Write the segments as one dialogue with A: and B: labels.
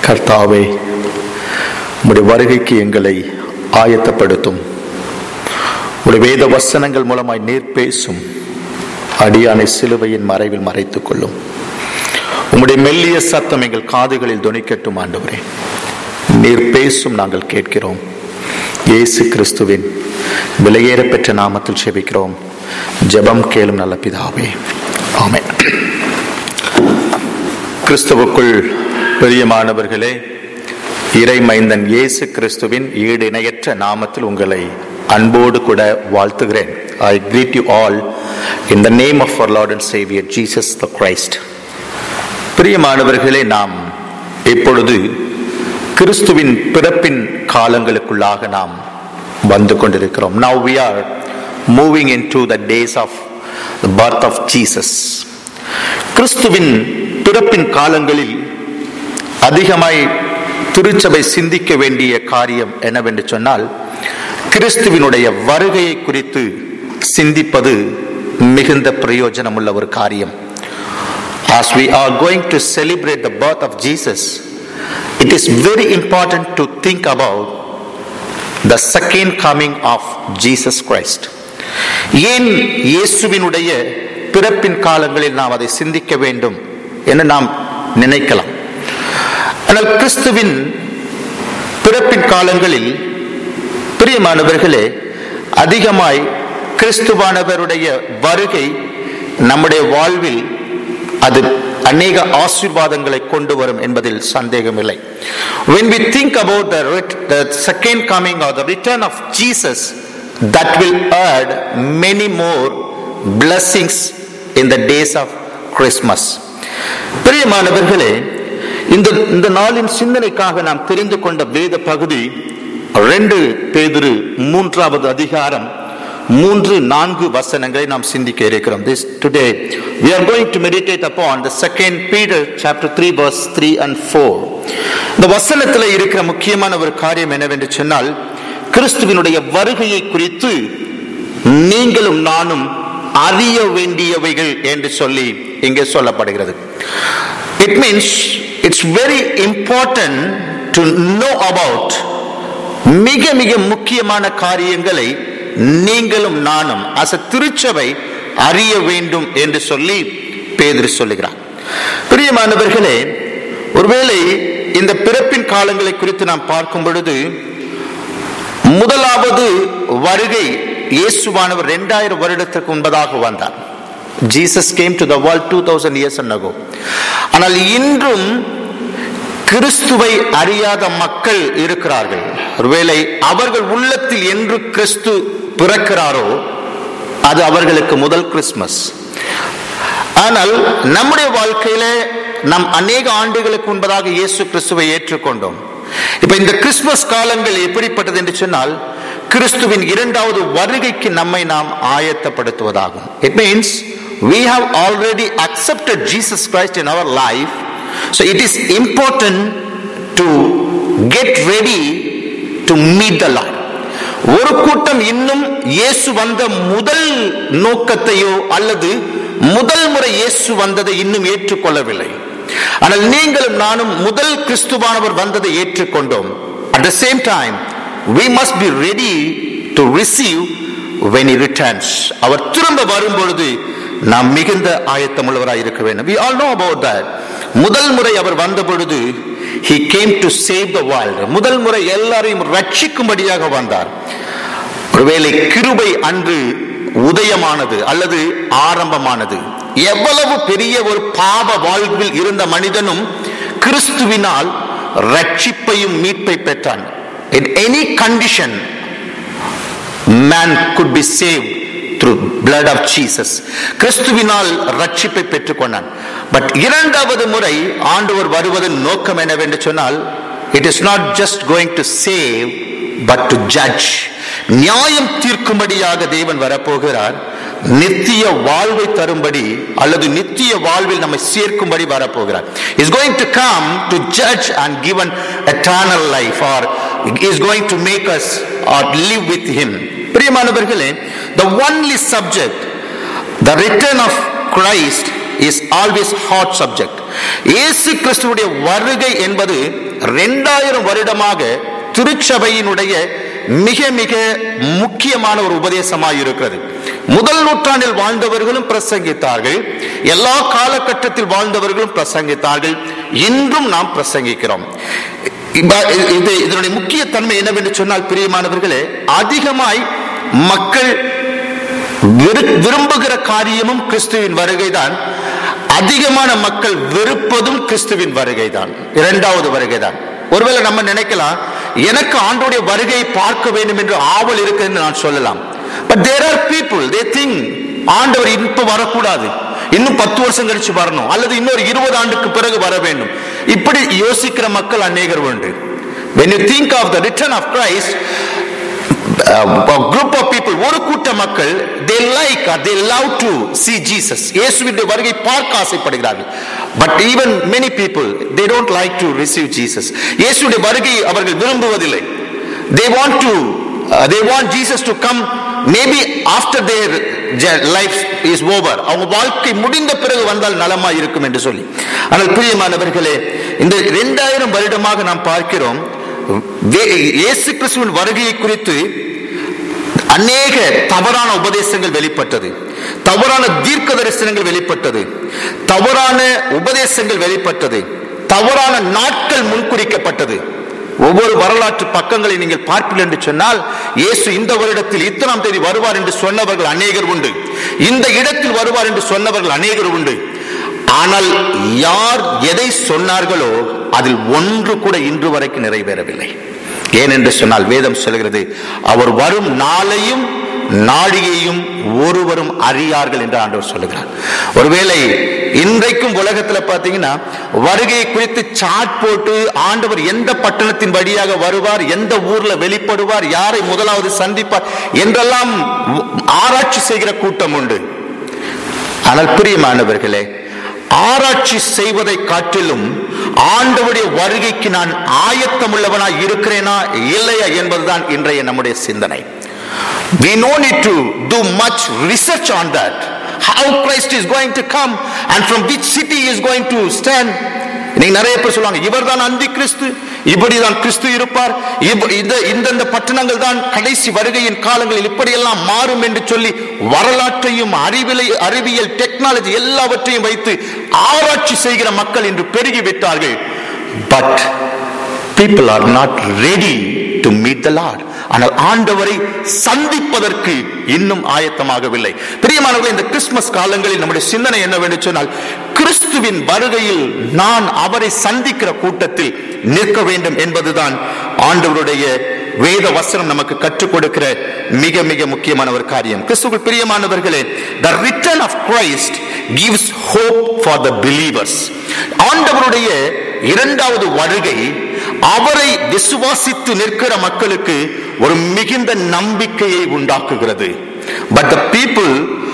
A: கர்த்தாவே உம்முடைய வருகைக்கு எங்களை ஆயத்தப்படுத்தும் உடைய வேத வசனங்கள் மூலமாய் நீர் பேசும் அடியானை சிலுவையின் மறைவில் மறைத்துக் கொள்ளும் உம்முடைய மெல்லிய சத்தம் எங்கள் காதுகளில் துணிக்கட்டும் ஆண்டவரே நீர் பேசும் நாங்கள் கேட்கிறோம் இயேசு கிறிஸ்துவின் விலையேற பெற்ற நாமத்தில் செபிக்கிறோம் ஜெபம் கேளும் நல்ல பிதாவே ஆமென் கிறிஸ்துவுக்குள் பிரியமானவர்களே இறைமைந்தன் இயேசு கிறிஸ்துவின் ஈடு இணையற்ற நாமத்தில் உங்களை அன்போடு கூட வாழ்த்துகிறேன் ஐ greet you all in the name of our Lord and Savior Jesus the Christ பிரியமானவர்களே நாம் இப்பொழுது கிறிஸ்துவின் பிறப்பின் காலங்களுக்குள்ளாக நாம் வந்து கொண்டிருக்கிறோம் now we are moving into the days of the birth of Jesus கிறிஸ்துவின் பிறப்பின் காலங்களில் அதிகமாய் திருச்சபை சிந்திக்க வேண்டிய காரியம் என்னவென்று சொன்னால் கிறிஸ்துவினுடைய வருகையை குறித்து சிந்திப்பது மிகுந்த பிரயோஜனமுள்ள ஒரு காரியம் As we are going to celebrate the birth of Jesus, it is very important to think about the second coming of Jesus Christ. ஏன் இயேசுவினுடைய பிறப்பின் காலங்களில் நாம் அதை சிந்திக்க வேண்டும் என்று நாம் நினைக்கலாம் ஆனால் கிறிஸ்துவின் பிறப்பின் காலங்களில் பிரியமானவர்களே அதிகமாய் கிறிஸ்துவானவருடைய வருகை நம்முடைய வாழ்வில் அது அநேக ஆசீர்வாதங்களை கொண்டு வரும் என்பதில் சந்தேகமில்லை when we think about the, ret- the second coming or the return of jesus that will add many more blessings in the days of christmas பிரியமானவர்களே இந்த இந்த நாளின் சிந்தனைக்காக நாம் தெரிந்து கொண்ட வேத பகுதி ரெண்டு பேதுரு மூன்றாவது அதிகாரம் மூன்று நான்கு வசனங்களை நாம் சிந்திக்க இருக்கிறோம் this today we are going to meditate upon the second peter chapter 3 verse 3 and 4 இந்த வசனத்தில் இருக்கிற முக்கியமான ஒரு காரியம் என்னவென்று சொன்னால் கிறிஸ்துவினுடைய வருகையை குறித்து நீங்களும் நானும் அறிய வேண்டியவைகள் என்று சொல்லி இங்கே சொல்லப்படுகிறது it means it's very important to know about மிக மிக முக்கியமான காரியங்களை நீங்களும் நானும் அச திருச்சபை அறிய வேண்டும் என்று சொல்லி பேதிரு சொல்லுகிறார் பிரியமானவர்களே ஒருவேளை இந்த பிறப்பின் காலங்களை குறித்து நாம் பார்க்கும் பொழுது முதலாவது வருகை இயேசுவானவர் இரண்டாயிரம் வருடத்திற்கு முன்பதாக வந்தார் Jesus came to the world two thousand years அன்னகோ ஆனால் இன்றும் கிறிஸ்துவை அறியாத மக்கள் இருக்கிறார்கள் ஒருவேளை அவர்கள் உள்ளத்தில் என்று கிறிஸ்து பிறக்கிறாரோ அது அவர்களுக்கு முதல் கிறிஸ்துமஸ் ஆனால் நம்முடைய வாழ்க்கையில நாம் அநேக ஆண்டுகளுக்கு முன்பதாக இயேசு கிறிஸ்துவை ஏற்றுக்கொண்டோம் இப்ப இந்த கிறிஸ்துமஸ் காலங்கள் எப்படிப்பட்டது என்று சொன்னால் கிறிஸ்துவின் இரண்டாவது வருகைக்கு நம்மை நாம் ஆயத்தப்படுத்துவதாகும் it means we have already accepted jesus christ in our life so it is important to get ready to meet the lord ஒரு கூட்டம் இன்னும் இயேசு வந்த முதல் நோக்கத்தையோ அல்லது முதல் முறை இயேசு வந்ததை இன்னும் ஏற்றுக்கொள்ளவில்லை ஆனால் நீங்களும் நானும் முதல் கிறிஸ்துவானவர் வந்ததை ஏற்றுக்கொண்டோம் at the same time we must be ready to receive when he returns அவர் திரும்ப வரும் பொழுது நாம் மிகுந்த ஆயத்தமுள்ளவராய் இருக்க வேண்டும் we all know about that முதல் முறை அவர் வந்த பொழுது he came to save the world முதல் முறை எல்லாரையும் ரட்சிக்கும்படியாக வந்தார் ஒருவேளை கிருபை அன்று உதயமானது அல்லது ஆரம்பமானது எவ்வளவு பெரிய ஒரு பாவ வாழ்வில் இருந்த மனிதனும் கிறிஸ்துவினால் ரட்சிப்பையும் மீட்பை பெற்றான் in any condition man could be saved through blood of jesus கிறிஸ்துவினால் ரட்சிப்பை பெற்றுக்கொண்டான் பட் இரண்டாவது முறை ஆண்டவர் வருவதன் நோக்கம் என்னவென்று சொன்னால் it is not just going to save but to judge நியாயம் தீர்க்கும்படியாக தேவன் வரப்போகிறார் நித்திய வாழ்வை தரும்படி அல்லது நித்திய வாழ்வில் நம்மை சேர்க்கும்படி வரப்போகிறார் is going to come to judge and given eternal life or is going to make us or live with him பிரியமானவர்களே the only subject the return of Christ is always hot subject இயேசு கிறிஸ்துவுடைய வருகை என்பது ரெண்டாயிரம் வருடமாக திருச்சபையினுடைய மிக மிக முக்கியமான ஒரு உபதேசமாக இருக்கிறது முதல் நூற்றாண்டில் வாழ்ந்தவர்களும் பிரசங்கித்தார்கள் எல்லா காலகட்டத்தில் வாழ்ந்தவர்களும் பிரசங்கித்தார்கள் இன்றும் நாம் பிரசங்கிக்கிறோம் இப்ப இது இதனுடைய முக்கிய தன்மை என்னவென்று சொன்னால் பிரியமானவர்களே அதிகமாய் மக்கள் விரு- விரும்புகிற காரியமும் கிறிஸ்துவின் வருகைதான் அதிகமான மக்கள் வெறுப்பதும் கிறிஸ்துவின் வருகைதான் இரண்டாவது வருகைதான் ஒருவேளை நம்ம நினைக்கலாம் எனக்கு ஆண்டோடைய வருகையை பார்க்க வேண்டும் என்று ஆவல் இருக்குன்னு நான் சொல்லலாம் but there are people they think ஆண்டவர் இப்ப வரக்கூடாது இன்னும் பத்து வருஷம் கழிச்சு வரணும் அல்லது இன்னொரு இருபது ஆண்டுக்கு பிறகு வர வேண்டும் இப்படி யோசிக்கிற மக்கள் அநேகர் உண்டு when you think of the return of christ group of people ஒரு கூட்ட மக்கள் they like they love to see Jesus இயேசுவின் வருகை பார்க்க ஆசைப்படுகிறார்கள் but even many people they don't like to receive Jesus இயேசுடைய வருகை அவர்கள் விரும்புவதில்லை they want to they want Jesus to come maybe after their life is over அவங்க வாழ்க்கை முடிந்த பிறகு வந்தால் நலமா இருக்கும் என்று சொல்லி ஆனால் பிரியமானவர்களே இந்த இரண்டாயிரம் வருடமாக நாம் பார்க்கிறோம் வே- இயேசு கிறிஸ்துவின் வருகையை குறித்து அநேக தவறான உபதேசங்கள் வெளிப்பட்டது தவறான தீர்க்க தரிசனங்கள் வெளிப்பட்டது தவறான உபதேசங்கள் வெளிப்பட்டது தவறான நாட்கள் முன்குறிக்கப்பட்டது ஒவ்வொரு வரலாற்று பக்கங்களை நீங்கள் பார்ப்பீர்கள் என்று சொன்னால் இயேசு இந்த வருடத்தில் இத்தனாம் தேதி வருவார் என்று சொன்னவர்கள் அநேகர் உண்டு இந்த இடத்தில் வருவார் என்று சொன்னவர்கள் அநேகர் உண்டு ஆனால் யார் எதை சொன்னார்களோ அதில் ஒன்று கூட இன்று வரைக்கும் நிறைவேறவில்லை ஏனென்று சொன்னால் வேதம் சொல்கிறது அவர் வரும் நாளையும் நாழிகையும் ஒருவரும் அறியார்கள் என்று ஆண்டவர் சொல்லுகிறார் ஒருவேளை இன்றைக்கும் உலகத்துல பாத்தீங்கன்னா வருகை குறித்து சாட் போட்டு ஆண்டவர் எந்த பட்டணத்தின் வழியாக வருவார் எந்த ஊர்ல வெளிப்படுவார் யாரை முதலாவது சந்திப்பார் என்றெல்லாம் ஆராய்ச்சி செய்கிற கூட்டம் உண்டு ஆனால் பிரியமானவர்களே ஆராய்ச்சி செய்வதை காட்டிலும் ஆண்டவருடைய வருகைக்கு நான் ஆயத்தமுள்ளவனாய் இருக்கிறேனா இல்லையா என்பதுதான் இன்றைய நம்முடைய சிந்தனை we no need to do much research on that how christ is going to come and from which city he is going to stand நீங்க நிறைய பேர் சொல்லுவாங்க இவர்தான் அந்தி கிறிஸ்து இப்படிதான் கிறிஸ்து இருப்பார் இவ்- இந்த இந்தந்த பட்டணங்கள் தான் கடைசி வருகையின் காலங்களில் இப்படியெல்லாம் மாறும் என்று சொல்லி வரலாற்றையும் அறிவியலை அறிவியல் டெக்னாலஜி எல்லாவற்றையும் வைத்து ஆராய்ச்சி செய்கிற மக்கள் இன்று பெருகிவிட்டார்கள் but people are not ready to meet the Lord ஆனால் ஆண்டவரை சந்திப்பதற்கு இன்னும் ஆயத்தமாகவில்லை பிரியமானவர்களே இந்த கிறிஸ்துமஸ் காலங்களில் நம்முடைய சிந்தனை என்னவென்று சொன்னால் கிறிஸ்துவின் வருகையில் நான் அவரை சந்திக்கிற கூட்டத்தில் நிற்க வேண்டும் என்பதுதான் ஆண்டவருடைய வேத வசனம் நமக்கு கற்றுக் கொடுக்கிற மிக மிக முக்கியமான ஒரு காரியம் கிறிஸ்துவுக்குள் பிரியமானவர்களே the return of Christ gives hope for the believers ஆண்டவருடைய இரண்டாவது வருகை அவரை விசுவாசித்து நிற்கிற மக்களுக்கு ஒரு மிகுந்த நம்பிக்கையை உண்டாக்குகிறது பட் த பீப்புள்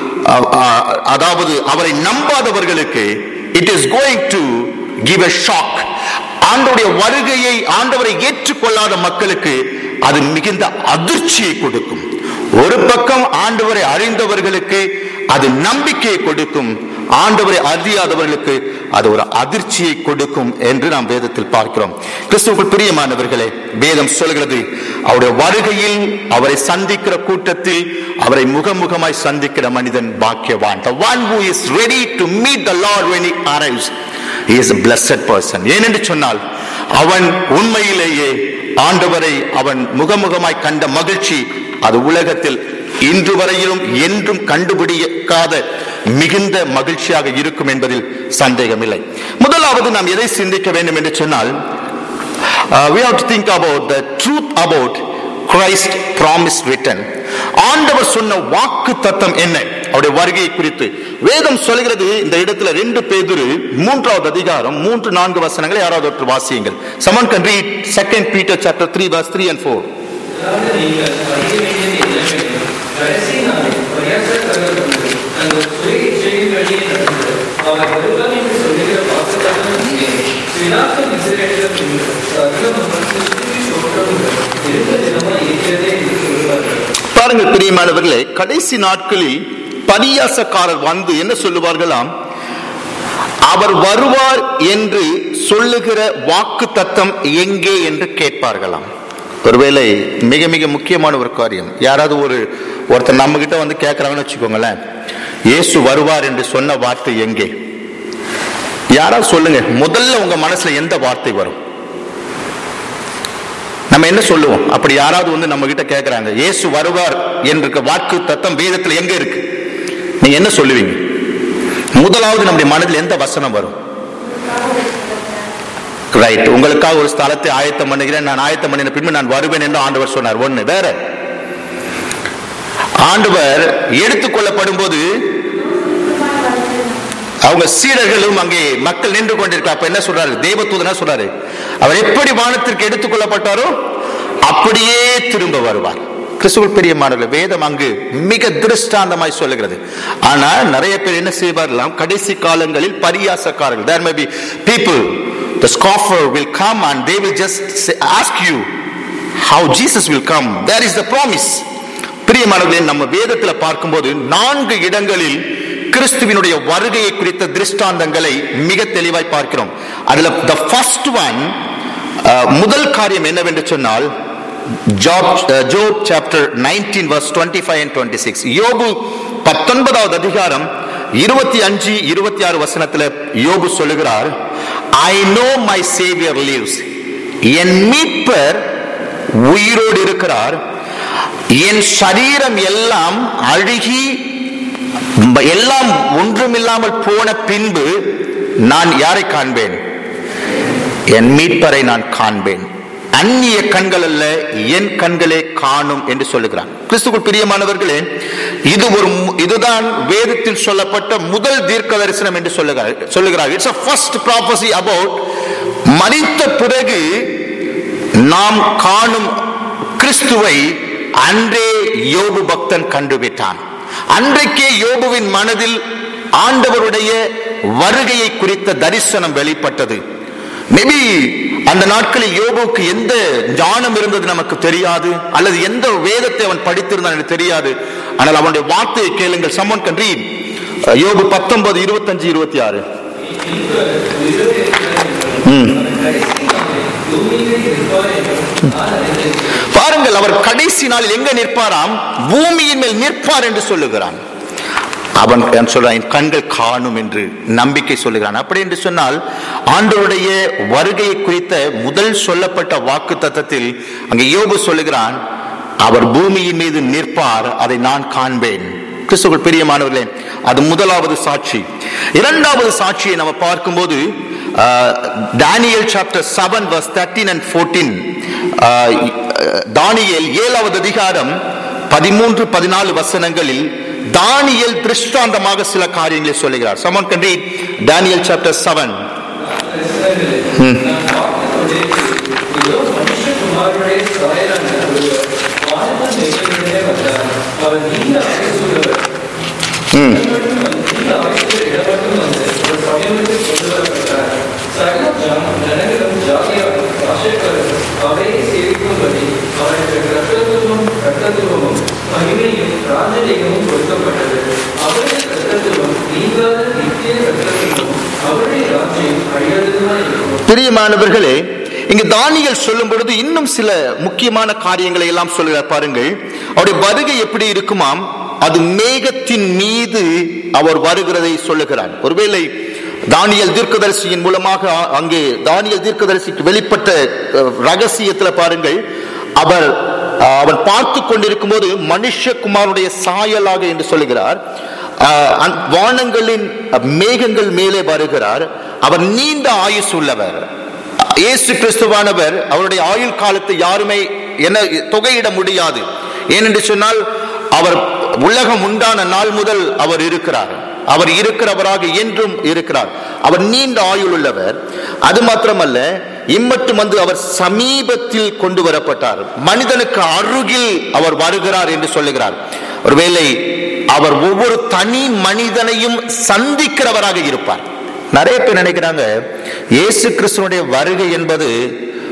A: அதாவது அவரை நம்பாதவர்களுக்கு it is going to give a shock ஆண்டவருடைய வருகையை ஆண்டவரை ஏற்றுக்கொள்ளாத மக்களுக்கு அது மிகுந்த அதிர்ச்சியை கொடுக்கும் ஒரு பக்கம் ஆண்டவரை அறிந்தவர்களுக்கு அது நம்பிக்கையை கொடுக்கும் ஆண்டவரை அறியாதவர்களுக்கு அது ஒரு அதிர்ச்சியை கொடுக்கும் என்று நாம் வேதத்தில் பார்க்கிறோம் கிறிஸ்துவுக்குள் பிரியமானவர்களே வேதம் சொல்கிறது அவருடைய வருகையில் அவரை சந்திக்கிற கூட்டத்தில் அவரை முகமுகமாய் சந்திக்கிற மனிதன் பாக்கியவான் the one who is ready to meet the lord when he arrives he is a blessed person ஏனென்று சொன்னால் அவன் உண்மையிலேயே ஆண்டவரை அவன் முகமுகமாய் கண்ட மகிழ்ச்சி அது உலகத்தில் இன்று வரையிலும் என்றும் கண்டுபிடிக்காத மிகுந்த மகிழ்ச்சியாக இருக்கும் என்பதில் சந்தேகமில்லை முதலாவது நாம் எதை சிந்திக்க வேண்டும் என்று சொன்னால் uh, we have to think about the truth about Christ promised written ஆண்டவர் சொன்ன வாக்கு தத்தம் என்ன அவருடைய வருகையை குறித்து வேதம் சொல்கிறது இந்த இடத்துல ரெண்டு பேதுரு மூன்றாவது அதிகாரம் மூன்று நான்கு வசனங்களை யாராவது ஒருத்தர் வாசியுங்கள் someone can read second peter chapter 3 verse 3 and 4
B: அதாவது நீங்கள் அறிய வேண்டியது என்னவெனில், கடைசி நாளில் பரியாசக்காரர்கள் தங்கள் சுய இச்சையின் வழியே நடந்து, அவர் வருவார் என்று சொல்லுகிற வாக்குத்தத்தம் இங்கே. பிதாக்கள் இஸ்ரவேலர் என்று சர்வ மனுஷருக்கு தோற்றமுள்ள இருந்த தினமாய் இருக்கிறதே என்று சொல்லுவார்கள்.
A: பாருங்கள் பிரியமானவர்களே கடைசி நாட்களில் பரியாசக்காரர் வந்து என்ன சொல்லுவார்களாம் அவர் வருவார் என்று சொல்லுகிற வாக்கு தத்தம் எங்கே என்று கேட்பார்களாம் ஒருவேளை மிக மிக முக்கியமான ஒரு காரியம் யாராவது ஒரு ஒருத்தர் நம்ம கிட்ட வந்து கேட்கறாங்கன்னு வச்சுக்கோங்களேன் இயேசு வருவார் என்று சொன்ன வார்த்தை எங்கே யாராவது சொல்லுங்க முதல்ல உங்க மனசுல எந்த வார்த்தை வரும் நம்ம என்ன சொல்லுவோம் அப்படி யாராவது வந்து நம்ம கிட்ட கேட்கறாங்க இயேசு வருவார் என்ற வாக்கு தத்தம் வேதத்துல எங்க இருக்கு நீங்க என்ன சொல்லுவீங்க முதலாவது நம்முடைய மனதில் எந்த வசனம் வரும் ரைட் உங்களுக்காக ஒரு ஸ்தலத்தை ஆயத்தம் பண்ணுகிறேன் நான் ஆயத்தம் பண்ணின பின்பு நான் வருவேன் என்று ஆண்டவர் சொன்னார் ஒண்ணு வேற ஆண்டவர் எடுத்துக்கொள்ளப்படும் போது அவங்க சீடர்களும் அங்கே மக்கள் நின்று கொண்டிருக்க அப்ப என்ன சொல்றாரு தேவதூதனா சொல்றாரு அவர் எப்படி வானத்திற்கு எடுத்துக்கொள்ளப்பட்டாரோ அப்படியே திரும்ப வருவார் கிறிஸ்துவ பெரியமானவர்கள் வேதம் அங்கு மிக திருஷ்டாந்தமாய் சொல்லுகிறது ஆனா நிறைய பேர் என்ன செய்வார்களாம் கடைசி காலங்களில் பரியாசக்காரர்கள் there may be people the scoffer will come and they will just say, ask you how Jesus will come there is the promise பிரியமானவர்களே நம்ம வேதத்துல பார்க்கும்போது நான்கு இடங்களில் கிறிஸ்துவினுடைய வருகையை குறித்த திருஷ்டாந்தங்களை மிக தெளிவாய் பார்க்கிறோம் அதுல the first one அஹ், முதல் காரியம் என்னவென்று சொன்னால் Job Job chapter nineteen verse twenty five and twenty six யோபு பத்தொன்பதாவது அதிகாரம் இருபத்தி அஞ்சு இருபத்தி ஆறு வசனத்துல யோபு சொல்லுகிறார் I know my saviour lives என் மீட்பர் உயிரோடு இருக்கிறார் என் சரீரம் எல்லாம் அழுகி எல்லாம் ஒன்றுமில்லாமல் போன பின்பு நான் யாரை காண்பேன் என் மீட்பரை நான் காண்பேன் அந்நிய கண்கள் அல்ல என் கண்களே காணும் என்று சொல்லுகிறான் கிறிஸ்துக்குள் பிரியமானவர்களே இது ஒரு மு- இதுதான் வேதத்தில் சொல்லப்பட்ட முதல் தீர்க்க தரிசனம் என்று சொல்லுகிறார் சொல்லுகிறார் it's a first prophecy about மரித்த பிறகு நாம் காணும் கிறிஸ்துவை அன்றே யோபு பக்தன் கண்டுவிட்டான் அன்றைக்கே யோபுவின் மனதில் ஆண்டவருடைய வருகையை குறித்த தரிசனம் வெளிப்பட்டது மேபி அந்த நாட்களில் யோபுக்கு எந்த ஞானம் இருந்தது நமக்கு தெரியாது அல்லது எந்த வேதத்தை அவன் படித்திருந்தான் எனக்கு தெரியாது ஆனால் அவனுடைய வார்த்தையை கேளுங்கள் சம்மன் கன்றி யோபு பத்தொன்பது இருபத்தஞ்சு இருபத்தி ஆறு பாருங்கள் அவர் கடைசி நாளில் எங்க நிற்பாராம் பூமியின் மேல் நிற்பார் என்று சொல்லுகிறான் அவன் என்ன சொல்றான் என் கண்கள் காணும் என்று நம்பிக்கை சொல்லுகிறான் அப்படி என்று சொன்னால் ஆண்டவருடைய வருகையை குறித்த முதல் சொல்லப்பட்ட வாக்கு தத்தத்தில் அங்கே யோபு சொல்லுகிறான் அவர் பூமியின் மீது நிற்பார் அதை நான் காண்பேன் கிறிஸ்துவுக்குள் பிரியமானவர்களே அது முதலாவது சாட்சி இரண்டாவது சாட்சியை நம்ம பார்க்கும்போது Daniel chapter seven verse thirteen and fourteen தானியேல் ஏழாவது அதிகாரம் பதிமூன்று பதினாலு வசனங்களில் தானியல் திருஷ்டாந்தமாக சில காரியங்களை சொல்லுகிறார் சமன் கண்டி தானியல் சாப்டர் செவன்
B: இதோ மனுஷகுமாரனுடைய சாயலான ஒருவர் வானத்தின் மேலே வந்தார். அவர் நீண்ட ஆயுசுள்ளவர். நீண்ட ஆயுசுள்ள இடமட்டும் வந்து ஒரு சமயத்தில் கொண்டு வரப்பட்டார். சகல ஜன- ஜனங்களும் ஜாதியாரும் பாஷைக்காரரும் அவரையே சேவிக்கும்படி அவருக்கு கர்த்தத்துவமும் கர்த்தத்துவமும் மகிமையும் ராஜரீகமும் கொடுக்கப்பட்டது அவருடைய கர்த்தத்துவம் நீங்காத நித்திய கர்த்தத்துவமும் அவருடைய ராஜ்யம் அழியாததுமாய் இருக்கும்
A: பிரியமானவர்களே இங்கு தானியல் சொல்லும் பொழுது இன்னும் சில முக்கியமான காரியங்களை எல்லாம் சொல்லுகிறார் பாருங்கள் அவருடைய வருகை எப்படி இருக்குமாம் அது மேகத்தின் மீது அவர் வருகிறதை சொல்லுகிறார் ஒருவேளை தானியல் தீர்க்கதரிசியின் மூலமாக அ- அங்கே தானியல் தீர்க்கதரிசிக்கு வெளிப்பட்ட அஹ், ரகசியத்துல பாருங்கள் அவர் அஹ், அவன் பார்த்து கொண்டிருக்கும் போது மனுஷகுமாருடைய சாயலாக என்று சொல்லுகிறார் அஹ், அந்த வானங்களின் அஹ், மேகங்கள் மேலே வருகிறார் அவர் நீண்ட ஆயுஸ் உள்ளவர் இயேசு கிறிஸ்துவானவர் அவருடைய ஆயுள் காலத்தை யாருமே என்ன தொகையிட முடியாது ஏனென்று சொன்னால் அவர் உலகம் உண்டான நாள் முதல் அவர் இருக்கிறார் அவர் இருக்கிறவராக என்றும் இருக்கிறார் அவர் நீண்ட ஆயுள் உள்ளவர் அது மாத்திரமல்ல இம்மட்டும் வந்து அவர் சமீபத்தில் கொண்டு வரப்பட்டார் மனிதனுக்கு அருகில் அவர் வருகிறார் என்று சொல்லுகிறார் ஒருவேளை அவர் ஒவ்வொரு தனி மனிதனையும் சந்திக்கிறவராக இருப்பார் நிறைய பேர் நினைக்கிறாங்க இயேசு கிறிஸ்துவனுடைய வருகை என்பது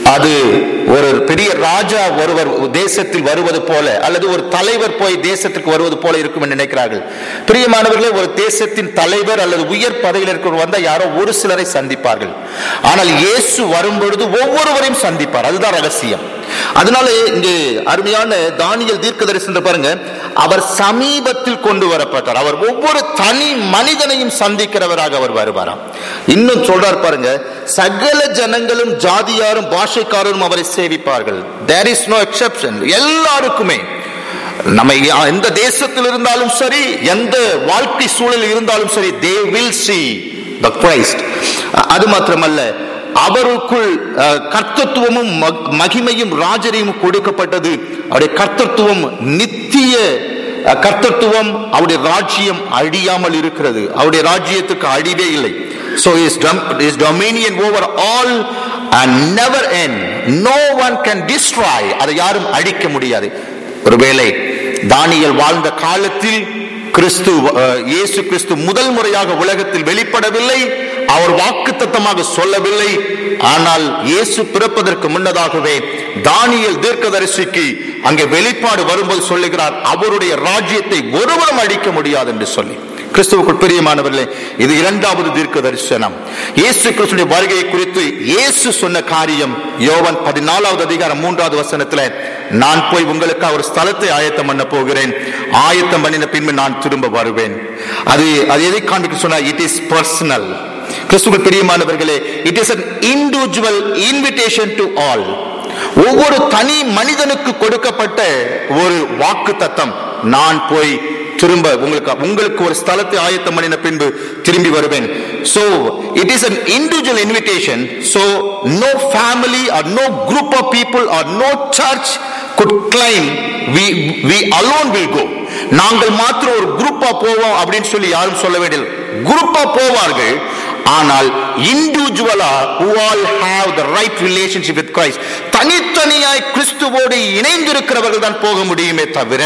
A: அது ஒரு பெரிய ராஜா ஒருவர் தேசத்தில் வருவது போல அல்லது ஒரு தலைவர் போய் தேசத்துக்கு வருவது போல இருக்கும் என்று நினைக்கிறார்கள் பிரியமானவர்களே ஒரு தேசத்தின் தலைவர் அல்லது உயர் பதவியில் இருக்கிறவர் வந்தா யாரோ ஒரு சிலரை சந்திப்பார்கள் ஆனால் இயேசு வரும்பொழுது ஒவ்வொருவரையும் சந்திப்பார் அதுதான் ரகசியம் அதனால இங்கே அருமையான தானியல் தீர்க்க தரிசனம் பாருங்க அவர் சமீபத்தில் கொண்டு வரப்பட்டார் அவர் ஒவ்வொரு தனி மனிதனையும் சந்திக்கிறவராக அவர் வருவாராம் இன்னும் சொல்றார் பாருங்க சகல ஜனங்களும் ஜாதியாரும் பாஷைக்காரரும் அவரை சேவிப்பார்கள் தேர் இஸ் நோ எக்ஸெப்ஷன் எல்லாருக்குமே நம்ம எந்த தேசத்தில் இருந்தாலும் சரி எந்த வாழ்க்கை சூழலில் இருந்தாலும் சரி they will see the Christ அது மாத்திரமல்ல அவருக்குள் அஹ், கர்த்தத்துவமும் மக்- மகிமையும் ராஜரியும் கொடுக்கப்பட்டது அவருடைய கர்த்தத்துவம் நித்திய அஹ், கர்த்தத்துவம் அவருடைய ராஜ்யம் அழியாமல் இருக்கிறது அவருடைய ராஜ்யத்துக்கு அழிவே இல்லை so his, dom- his dominion over all and never end no one can destroy அதை யாரும் அழிக்க முடியாது ஒருவேளை தானியல் வாழ்ந்த காலத்தில் கிறிஸ்து அஹ், இயேசு கிறிஸ்து முதல் முறையாக உலகத்தில் வெளிப்படவில்லை அவர் வாக்குத்தத்தமாக சொல்லவில்லை ஆனால் இயேசு பிறப்பதற்கு முன்னதாகவே தானியல் தீர்க்கதரிசிக்கு அங்கே வெளிப்பாடு வரும்போது சொல்லுகிறார் அவருடைய ராஜ்யத்தை ஒருவரும் அழிக்க முடியாது என்று சொல்லி கிறிஸ்துவுக்குள் பிரியமானவர்களே இது இரண்டாவது தீர்க்க தரிசனம் இயேசு கிறிஸ்துடைய வருகையை குறித்து இயேசு சொன்ன காரியம் யோவன் பதினாலாவது அதிகாரம் மூன்றாவது வசனத்துல நான் போய் உங்களுக்கு ஒரு ஸ்தலத்தை ஆயத்தம் பண்ண போகிறேன் ஆயத்தம் பண்ணின பின்பு நான் திரும்ப வருவேன் அது அது எதை காண்பிக்க சொன்னா இட் இஸ் பர்சனல் கிறிஸ்துவுக்குள் பிரியமானவர்களே it is an individual invitation to all ஒவ்வொரு தனி மனிதனுக்கு கொடுக்கப்பட்ட ஒரு வாக்கு தத்தம் நான் போய் திரும்ப உங்களுக்கு உங்களுக்கு ஒரு ஸ்தலத்தை ஆயத்தம் பண்ணின பின்பு திரும்பி வருவேன் so it is an individual invitation so no family or no group of people or no church could claim we we alone will go நாங்கள் மாத்திரம் ஒரு குரூப்பா போவோம் அப்படின்னு சொல்லி யாரும் சொல்ல வேண்டியது குரூப்பா போவார்கள் ஆனால் இண்டிவிஜுவலா who all have the right relationship with Christ தனித்தனியாய் கிறிஸ்துவோடு இணைந்திருக்கிறவர்கள் தான் போக முடியுமே தவிர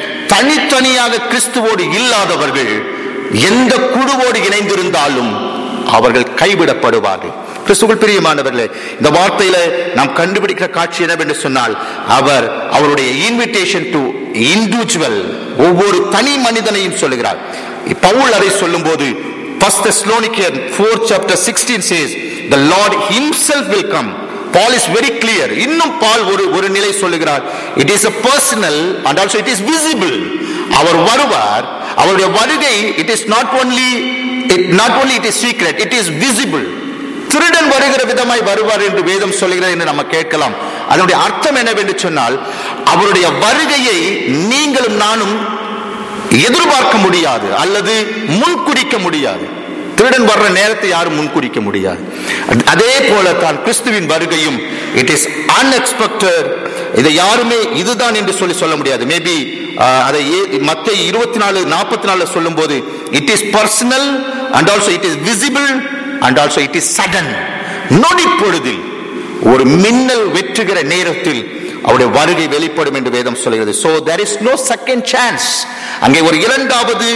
A: தனித்தனியாக கிறிஸ்துவோடு இல்லாதவர்கள் எந்த குழுவோடு இணைந்திருந்தாலும் அவர்கள் கைவிடப்படுவார்கள் கிறிஸ்துவுக்குள் பிரியமானவர்களே இந்த வார்த்தையில நாம் கண்டுபிடிக்கிற காட்சி என்னவென்று சொன்னால் அவர் அவருடைய இன்விடேஷன் டு இண்டிவிஜுவல் ஒவ்வொரு தனி மனிதனையும் சொல்லுகிறார் பவுல் அதை சொல்லும்போது First Thessalonians 4 chapter 16 says, The Lord Himself will come. Paul is very clear. இன்னும் பால் ஒரு ஒரு நிலை சொல்லுகிறார் it is a personal and also it is visible. அவர் வருவார் அவருடைய வருகை it is not only it not only it is secret it is visible திருடன் வருகிற விதமாய் வருவார் என்று வேதம் சொல்கிறது என்று நம்ம கேட்கலாம் அதனுடைய அர்த்தம் என்னவென்று சொன்னால் அவருடைய வருகையை நீங்களும் நானும் எதிர்பார்க்க முடியாது அல்லது முன்குறிக்க முடியாது திருடன் வர்ற நேரத்தை யாரும் முன்குறிக்க முடியாது அதே போல தான் கிறிஸ்துவின் வருகையும் இட் இஸ் அன்எக்ஸ்பெக்டட் இதை யாருமே இதுதான் என்று சொல்லி சொல்ல முடியாது மேபி அதை மத்த இருபத்தி நாலு நாற்பத்தி நாலுல சொல்லும் போது it is personal and also it is visible and also it is sudden நொடி பொழுதில் ஒரு மின்னல் வெற்றுகிற நேரத்தில் அவருடைய வருகை வெளிப்படும் என்று வேதம் சொல்கிறது so there is no second chance அங்கே ஒரு இரண்டாவது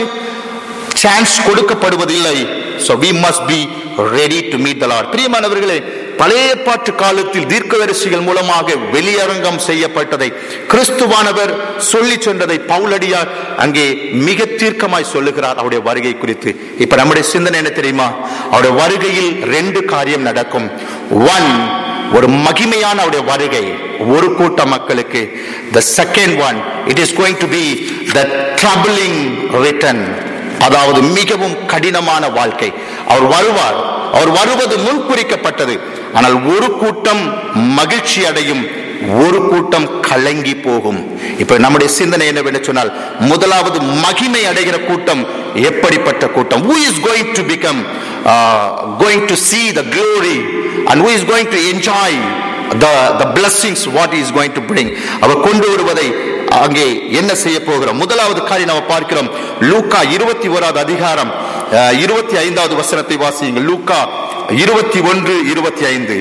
A: சான்ஸ் கொடுக்கப்படுவதில்லை so we must be ready to meet the lord பிரியமானவர்களே பழைய பாட்டு காலத்தில் தீர்க்கதரிசிகள் மூலமாக வெளியரங்கம் செய்யப்பட்டதை கிறிஸ்துவானவர் சொல்லி சென்றதை பவுலடியார் அங்கே மிக தீர்க்கமாய் சொல்லுகிறார் அவருடைய வருகை குறித்து இப்ப நம்முடைய சிந்தனை என்ன தெரியுமா அவருடைய வருகையில் ரெண்டு காரியம் நடக்கும் ஒன் ஒரு மகிமையான அவருடைய வருகை ஒரு கூட்ட மக்களுக்கு the second one it is going to be the troubling return அதாவது மிகவும் கடினமான வாழ்க்கை அவர் வருவார் அவர் வருவது முன்குறிக்கப்பட்டது ஆனால் ஒரு கூட்டம் மகிழ்ச்சி அடையும் ஒரு கூட்டம் கலங்கி போகும் இப்ப நம்முடைய சிந்தனை என்னவென்று சொன்னால் முதலாவது மகிமை அடைகிற கூட்டம் எப்படிப்பட்ட கூட்டம் who is going to become uh, going to see the glory and who is going to enjoy the the blessings what he is going to bring அவர் கொண்டு வருவதை அங்கே என்ன செய்ய போகிறோம் முதலாவது காரியம் நம்ம பார்க்கிறோம் லூக்கா இருபத்தி ஓராவது அதிகாரம் அஹ், இருபத்தி ஐந்தாவது வசனத்தை வாசியுங்கள் லூக்கா இருபத்தி ஒன்று இருபத்தி ஐந்து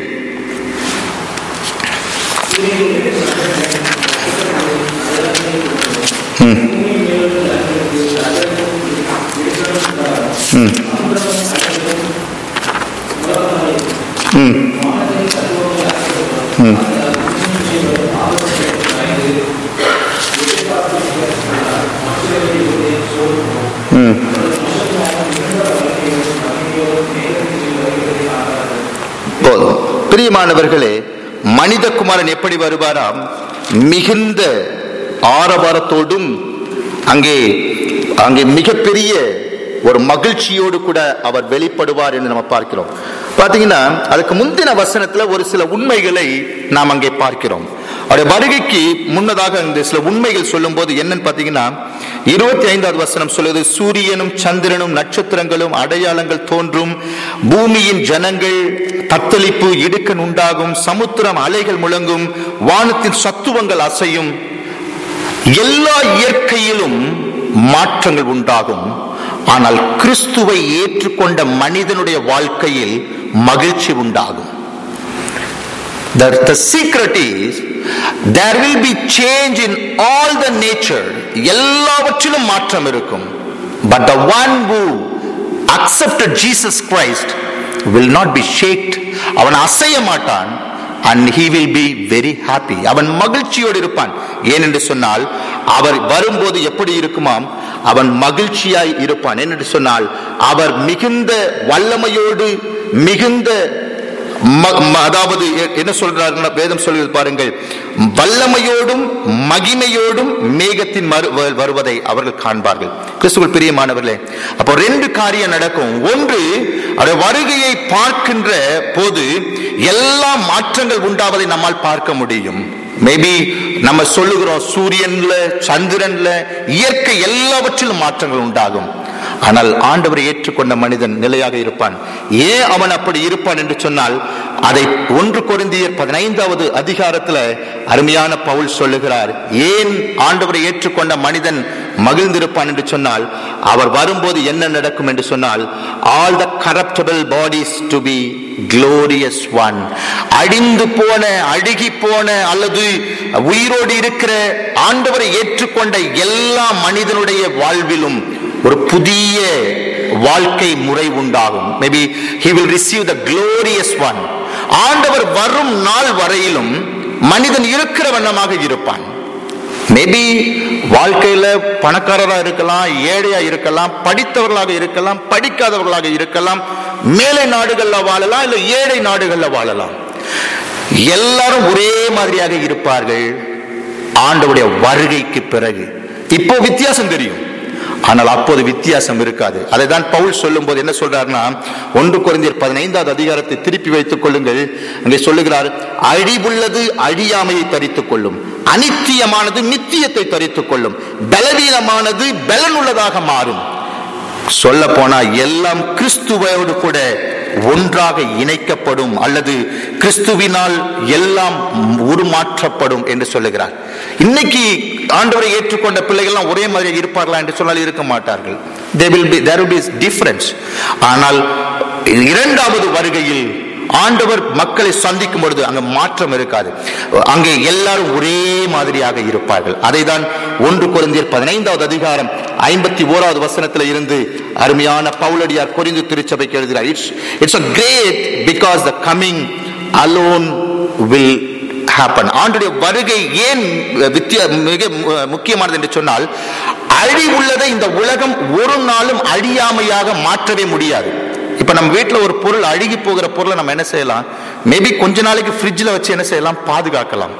A: போதும் பிரியமானவர்களே மனிதகுமாரன் எப்படி வருவாராம் மிகுந்த ஆரவாரத்தோடும் அங்கே அங்கே மிகப்பெரிய ஒரு மகிழ்ச்சியோடு கூட அவர் வெளிப்படுவார் என்று நம்ம பார்க்கிறோம் பாத்தீங்கன்னா அதுக்கு முந்தின வசனத்துல ஒரு சில உண்மைகளை நாம் அங்கே பார்க்கிறோம் அவருடைய வருகைக்கு முன்னதாக இந்த சில உண்மைகள் சொல்லும் போது என்னன்னு பாத்தீங்கன்னா இருபத்தி ஐந்தாவது வசனம் சொல்லுது சூரியனும் சந்திரனும் நட்சத்திரங்களும் அடையாளங்கள் தோன்றும் பூமியின் ஜனங்கள் தத்தளிப்பு இடுக்கன் உண்டாகும் சமுத்திரம் அலைகள் முழங்கும் வானத்தின் சத்துவங்கள் அசையும் எல்லா இயற்கையிலும் மாற்றங்கள் உண்டாகும் ஆனால் கிறிஸ்துவை ஏற்றுக்கொண்ட மனிதனுடைய வாழ்க்கையில் மகிழ்ச்சி உண்டாகும் The, the secret is there will be change in all the nature. எல்லாவற்றிலும் மாற்றம் இருக்கும் but the one who accepted Jesus Christ will not be shaked அவன் அசைய மாட்டான் and he will be very happy அவன் மகிழ்ச்சியோடு இருப்பான் ஏனென்று சொன்னால் அவர் வரும்போது எப்படி இருக்குமாம் அவன் மகிழ்ச்சியாய் இருப்பான் ஏனென்று சொன்னால் அவர் மிகுந்த வல்லமையோடு மிகுந்த ம- ம- அதாவது எ- என்ன சொல்றாருன்னா வேதம் சொல்கிறது பாருங்கள் வல்லமையோடும் மகிமையோடும் மேகத்தின் மறு- வ- வருவதை அவர்கள் காண்பார்கள் கிறிஸ்துவ பிரியமானவர்களே அப்போ ரெண்டு காரியம் நடக்கும் ஒன்று அவருடைய வருகையை பார்க்கின்ற போது எல்லா மாற்றங்கள் உண்டாவதை நம்மால் பார்க்க முடியும் மேபி நம்ம சொல்லுகிறோம் சூரியன்ல சந்திரன்ல இயற்கை எல்லாவற்றிலும் மாற்றங்கள் உண்டாகும் ஆனால் ஆண்டவரை ஏற்றுக்கொண்ட மனிதன் நிலையாக இருப்பான் ஏன் அவன் அப்படி இருப்பான் என்று சொன்னால் அதை ஒன்று கொரிந்தியர் பதினைந்தாவது அதிகாரத்துல அருமையான பவுல் சொல்லுகிறார் ஏன் ஆண்டவரை ஏற்றுக்கொண்ட மனிதன் மகிழ்ந்திருப்பான் என்று சொன்னால் அவர் வரும்போது என்ன நடக்கும் என்று சொன்னால் all the corruptible bodies to be glorious one அழிந்து போன அழுகி போன அல்லது உயிரோடு இருக்கிற ஆண்டவரை ஏற்றுக்கொண்ட எல்லா மனிதனுடைய வாழ்விலும் ஒரு புதிய வாழ்க்கை முறை உண்டாகும் maybe he will receive the glorious one ஆண்டவர் வரும் நாள் வரையிலும் மனிதன் இருக்கிற வண்ணமாக இருப்பான் மேபி வாழ்க்கையில பணக்காரரா இருக்கலாம் ஏழையா இருக்கலாம் படித்தவர்களாக இருக்கலாம் படிக்காதவர்களாக இருக்கலாம் மேலை நாடுகள்ல வாழலாம் இல்ல ஏழை நாடுகள்ல வாழலாம் எல்லாரும் ஒரே மாதிரியாக இருப்பார்கள் ஆண்டவுடைய வருகைக்கு பிறகு இப்போ வித்தியாசம் தெரியும் ஆனால் அப்போது வித்தியாசம் இருக்காது அதை தான் பவுல் சொல்லும் போது என்ன சொல்றாருன்னா ஒன்று குறைந்தர் பதினைந்தாவது அதிகாரத்தை திருப்பி வைத்துக் கொள்ளுங்கள் அங்கே சொல்லுகிறார் அழிவுள்ளது அழியாமையை தரித்துக் கொள்ளும் அனித்தியமானது நித்தியத்தை தரித்துக் கொள்ளும் பலவீனமானது பலனுள்ளதாக மாறும் சொல்ல போனா எல்லாம் கிறிஸ்துவோடு கூட ஒன்றாக இணைக்கப்படும் அல்லது கிறிஸ்துவினால் எல்லாம் உருமாற்றப்படும் என்று சொல்லுகிறார் இன்னைக்கு ஆண்டவரை ஏற்றுக்கொண்ட பிள்ளைகள்லாம் ஒரே மாதிரி இருப்பார்களா என்று சொன்னால் இருக்க மாட்டார்கள் there will be there will be difference ஆனால் இரண்டாவது வருகையில் ஆண்டவர் மக்களை சந்திக்கும் பொழுது அங்க மாற்றம் இருக்காது அங்கே எல்லாரும் ஒரே மாதிரியாக இருப்பார்கள் அதை தான் ஒன்று குறைந்தர் பதினைந்தாவது அதிகாரம் ஐம்பத்தி ஓராவது வசனத்துல இருந்து அருமையான பவுலடியார் குறிந்து திருச்சபைக்கு எழுதுகிறார் it's it's a great because the coming alone will happen ஆண்டுடைய வருகை ஏன் வித்தியா மிக மு- முக்கியமானது என்று சொன்னால் அழிவுள்ளதை இந்த உலகம் ஒரு நாளும் அழியாமையாக மாற்றவே முடியாது இப்ப நம்ம வீட்ல ஒரு பொருள் அழுகி போகிற பொருளை நம்ம என்ன செய்யலாம் மேபி கொஞ்ச நாளைக்கு ஃப்ரிட்ஜ்ல வச்சு என்ன செய்யலாம் பாதுகாக்கலாம்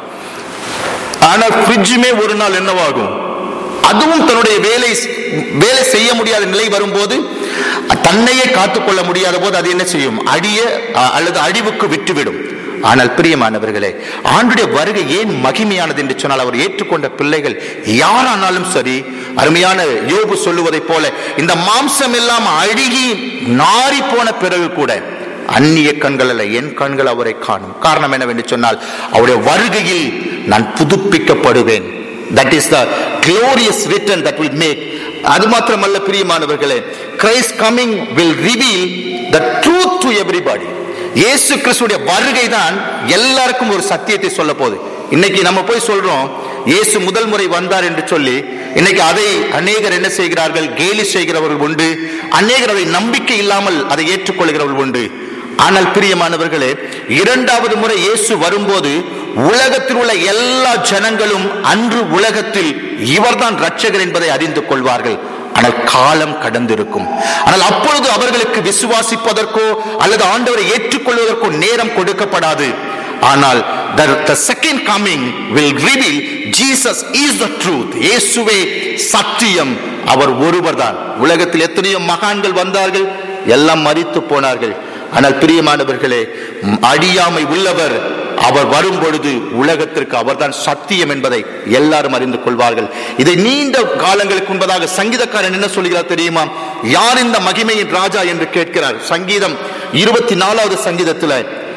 A: ஆனா ஃப்ரிட்ஜுமே ஒரு நாள் என்னவாகும் அதுவும் தன்னுடைய வேலை வேலை செய்ய முடியாத நிலை வரும்போது தன்னையே காத்துக்கொள்ள முடியாத போது அது என்ன செய்யும் அழிய அ- அல்லது அழிவுக்கு விட்டுவிடும் ஆனால் பிரியமானவர்களே ஆண்டுடைய வருகை ஏன் மகிமையானது என்று சொன்னால் அவர் ஏற்றுக்கொண்ட பிள்ளைகள் யாரானாலும் சரி அருமையான யோபு சொல்லுவதைப் போல இந்த மாம்சம் எல்லாம் அழுகி நாறி போன பிறகு கூட அந்நிய கண்கள் அல்ல என் கண்கள் அவரை காணும் காரணம் என்னவென்று சொன்னால் அவருடைய வருகையில் நான் புதுப்பிக்கப்படுவேன் that is the glorious return that will make அது மாத்திரமல்ல பிரியமானவர்களே Christ coming will reveal the truth to everybody இயேசு கிறிஸ்துடைய வருகை தான் எல்லாருக்கும் ஒரு சத்தியத்தை சொல்ல போகுது இன்னைக்கு நம்ம போய் சொல்றோம் இயேசு முதல் முறை வந்தார் என்று சொல்லி இன்னைக்கு அதை அநேகர் என்ன செய்கிறார்கள் கேலி செய்கிறவர்கள் உண்டு அநேகர் அதை நம்பிக்கை இல்லாமல் அதை ஏற்றுக்கொள்கிறவர்கள் உண்டு ஆனால் பிரியமானவர்களே இரண்டாவது முறை இயேசு வரும்போது உலகத்தில் உள்ள எல்லா ஜனங்களும் அன்று உலகத்தில் இவர்தான் ரட்சகர் என்பதை அறிந்து கொள்வார்கள் ஆனால் காலம் கடந்திருக்கும் ஆனால் அப்பொழுது அவர்களுக்கு விசுவாசிப்பதற்கோ அல்லது ஆண்டவரை ஏற்றுக்கொள்வதற்கோ நேரம் கொடுக்கப்படாது ஆனால் the, the second coming will reveal Jesus is the truth இயேசுவே சத்தியம் அவர் ஒருவர்தான் உலகத்தில் எத்தனையோ மகான்கள் வந்தார்கள் எல்லாம் மரித்து போனார்கள் ஆனால் பிரியமானவர்களே ம், அழியாமை உள்ளவர் அவர் வரும் பொழுது உலகத்திற்கு அவர்தான் சத்தியம் என்பதை எல்லாரும் அறிந்து கொள்வார்கள் இதை நீண்ட காலங்களுக்கு முன்பதாக சங்கீதக்காரன் என்ன சொல்கிறார் தெரியுமா யார் இந்த மகிமையின் ராஜா என்று கேட்கிறார் சங்கீதம் இருபத்தி நாலாவது சங்கீதத்தில்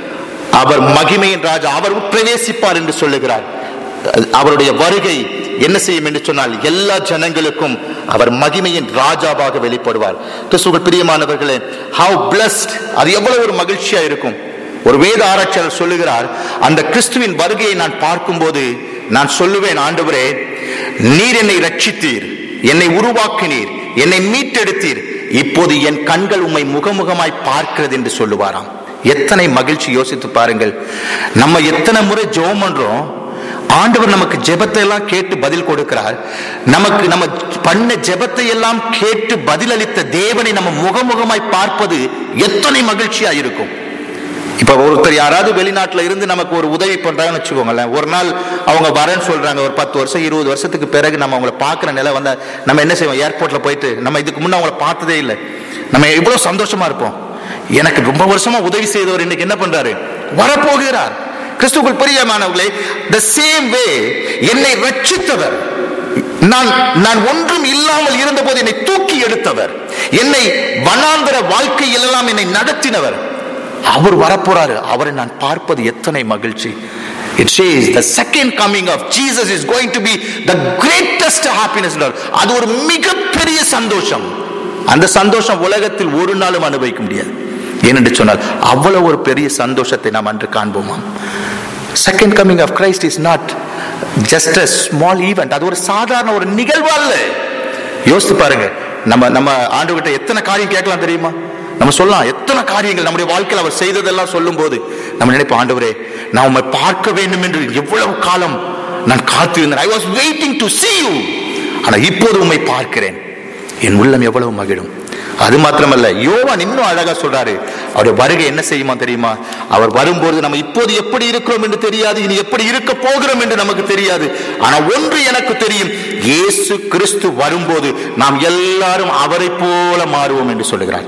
A: அவர் மகிமையின் ராஜா அவர் பிரவேசிப்பார் என்று சொல்லுகிறார் அவருடைய வருகை என்ன செய்யும் என்று சொன்னால் எல்லா ஜனங்களுக்கும் அவர் மகிமையின் ராஜாவாக வெளிப்படுவார் கிறிஸ்துவுக்குள் பிரியமானவர்களே ஹவ் பிளஸ்ட் அது எவ்வளவு ஒரு மகிழ்ச்சியா இருக்கும் ஒரு வேத ஆராய்ச்சியாளர் சொல்லுகிறார் அந்த கிறிஸ்துவின் வருகையை நான் பார்க்கும்போது நான் சொல்லுவேன் ஆண்டவரே நீர் என்னை ரட்சித்தீர் என்னை உருவாக்கினீர் என்னை மீட்டெடுத்தீர் இப்போது என் கண்கள் உம்மை முகமுகமாய் பார்க்கிறது என்று சொல்லுவாராம் எத்தனை மகிழ்ச்சி யோசித்து பாருங்கள் நம்ம எத்தனை முறை ஜெபம் பண்றோம் ஆண்டவர் நமக்கு ஜெபத்தை எல்லாம் கேட்டு பதில் கொடுக்கிறார் நமக்கு நம்ம பண்ண ஜெபத்தை எல்லாம் கேட்டு பதிலளித்த தேவனை நம்ம முகமுகமாய் பார்ப்பது எத்தனை மகிழ்ச்சியா இருக்கும் இப்ப ஒருத்தர் யாராவது வெளிநாட்டுல இருந்து நமக்கு ஒரு உதவி பண்றாங்கன்னு வச்சுக்கோங்களேன் ஒரு நாள் அவங்க வரேன்னு சொல்றாங்க ஒரு பத்து வருஷம் இருபது வருஷத்துக்கு பிறகு நம்ம அவங்கள பார்க்குற நிலை வந்தா நம்ம என்ன செய்வோம் ஏர்போர்ட்ல போயிட்டு நம்ம இதுக்கு முன்ன அவங்கள பார்த்ததே இல்லை நம்ம இவ்வளவு சந்தோஷமா இருப்போம் எனக்கு ரொம்ப வருஷமா உதவி செய்தவர் இன்னைக்கு என்ன பண்றாரு வரப்போகிறார் கிறிஸ்துக்குள் பிரியமானவர்களே த சேம் வே என்னை ரட்சித்தவர் நான் நான் ஒன்றும் இல்லாமல் இருந்தபோது என்னை தூக்கி எடுத்தவர் என்னை வனாந்தர வாழ்க்கையில் எல்லாம் என்னை நடத்தினவர் அவர் வரப்போறாரு அவரை நான் பார்ப்பது எத்தனை மகிழ்ச்சி It says the second coming of Jesus is going to be the greatest happiness. in our- அது ஒரு மிகப்பெரிய சந்தோஷம் அந்த சந்தோஷம் உலகத்தில் ஒரு நாளும் அனுபவிக்க முடியாது ஏனென்று சொன்னால் அவ்வளவு ஒரு பெரிய சந்தோஷத்தை நாம் அன்று காண்போமாம் second coming of Christ is not just a small event அது ஒரு சாதாரண ஒரு நிகழ்வு அல்ல யோசித்து பாருங்க நம்ம நம்ம ஆண்டுகிட்ட எத்தனை காரியம் கேட்கலாம் தெரியுமா நம்ம சொல்லலாம் எத்தனை காரியங்கள் நம்முடைய வாழ்க்கையில் அவர் செய்ததெல்லாம் சொல்லும் போது நம்ம நினைப்போம் ஆண்டவரே நான் உம்மை பார்க்க வேண்டும் என்று எவ்வளவு காலம் நான் காத்திருந்தேன் I was waiting to see you ஆனா இப்போது உம்மை பார்க்கிறேன் என் உள்ளம் எவ்வளவு மகிழும் அது மாத்திரமல்ல யோவான் இன்னும் அழகா சொல்றாரு அவருடைய வருகை என்ன செய்யுமா தெரியுமா அவர் வரும்போது நம்ம இப்போது எப்படி இருக்கிறோம் என்று தெரியாது இனி எப்படி இருக்க போகிறோம் என்று நமக்கு தெரியாது ஆனா ஒன்று எனக்கு தெரியும் இயேசு கிறிஸ்து வரும்போது நாம் எல்லாரும் அவரை போல மாறுவோம் என்று சொல்லுகிறார்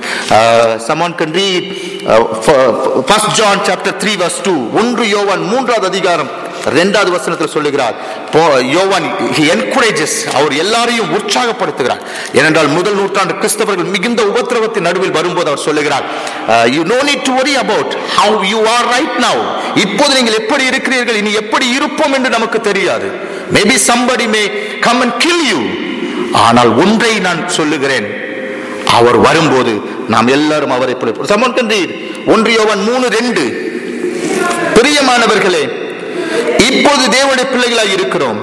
A: சமன் can read uh, first John chapter 3 verse 2 ஒன்று யோவான் மூன்றாவது அதிகாரம் இரண்டாவது வசனத்தில் சொல்லுகிறார் போ- யோவான் என்கரேஜஸ் அவர் எல்லாரையும் உற்சாகப்படுத்துகிறார் ஏனென்றால் முதல் நூற்றாண்டு கிறிஸ்தவர்கள் மிகுந்த உபத்திரவத்தின் நடுவில் வரும்போது அவர் சொல்லுகிறார் you no need to worry about how you are right now இப்போது நீங்கள் எப்படி இருக்கிறீர்கள் இனி எப்படி இருப்போம் என்று நமக்கு தெரியாது maybe somebody may come and kill you ஆனால் ஒன்றை நான் சொல்லுகிறேன் அவர் வரும்போது நாம் எல்லாரும் அவரை சமன் ஒன்று யோவான் மூணு ரெண்டு பிரியமானவர்களே இப்போது தேவனுடைய பிள்ளைகளாய் இருக்கிறோம்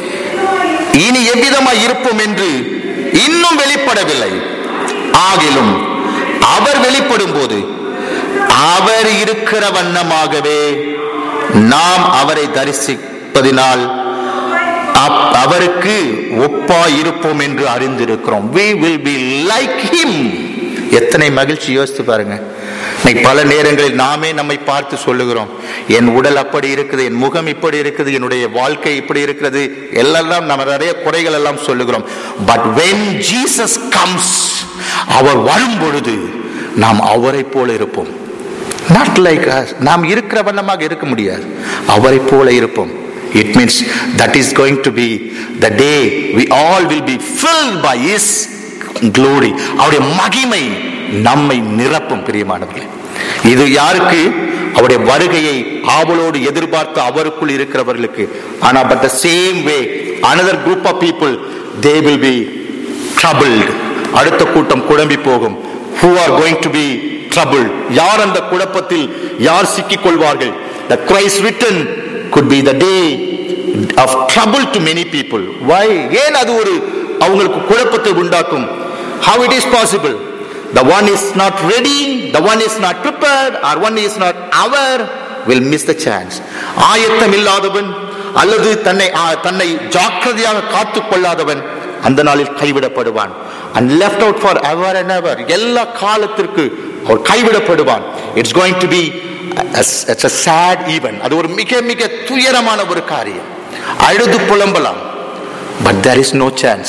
A: இனி எவ்விதமாய் இருப்போம் என்று இன்னும் வெளிப்படவில்லை ஆகிலும் அவர் வெளிப்படும் போது அவர் இருக்கிற வண்ணமாகவே நாம் அவரை தரிசிப்பதினால் அப்- அவருக்கு ஒப்பா இருப்போம் என்று அறிந்திருக்கிறோம் we will be like him எத்தனை மகிழ்ச்சி யோசித்து பாருங்க இன்னைக்கு பல நேரங்களில் நாமே நம்மை பார்த்து சொல்லுகிறோம் என் உடல் அப்படி இருக்குது என் முகம் இப்படி இருக்குது என்னுடைய வாழ்க்கை இப்படி இருக்கிறது எல்லாம் நம்ம நிறைய குறைகள் எல்லாம் சொல்லுகிறோம் பட் when ஜீசஸ் கம்ஸ் அவர் வரும் பொழுது நாம் அவரை போல இருப்போம் நாட் லைக் நாம் இருக்கிற வண்ணமாக இருக்க முடியாது அவரை போல இருப்போம் it means that is going to be the day we all will be filled by his glory அவருடைய மகிமை நம்மை நிரப்பும் பிரியமானவர்களே இது யாருக்கு அவருடைய வருகையை ஆவலோடு எதிர்பார்த்து அவருக்குள் இருக்கிறவர்களுக்கு ஆனா but the same way another group of people they will be troubled அடுத்த கூட்டம் குழம்பி போகும் who are going to be troubled யார் அந்த குழப்பத்தில் யார் சிக்கிக் கொள்வார்கள் the Christ written could be the day of trouble to many people why ஏன் அது ஒரு அவங்களுக்கு குழப்பத்தை உண்டாக்கும் how it is possible the one is not ready the one is not prepared or one is not aware will miss the chance ஆயத்தம் இல்லாதவன் அல்லது தன்னை ஆ, தன்னை ஜாக்கிரதையாக காத்துக் கொள்ளாதவன் அந்த நாளில் கைவிடப்படுவான் and left out for ever and ever எல்லா காலத்திற்கு அவர் கைவிடப்படுவான் it's going to be it's a sad event அது ஒரு மிக மிக துயரமான ஒரு காரியம் அழுது புலம்பலாம் but there is no chance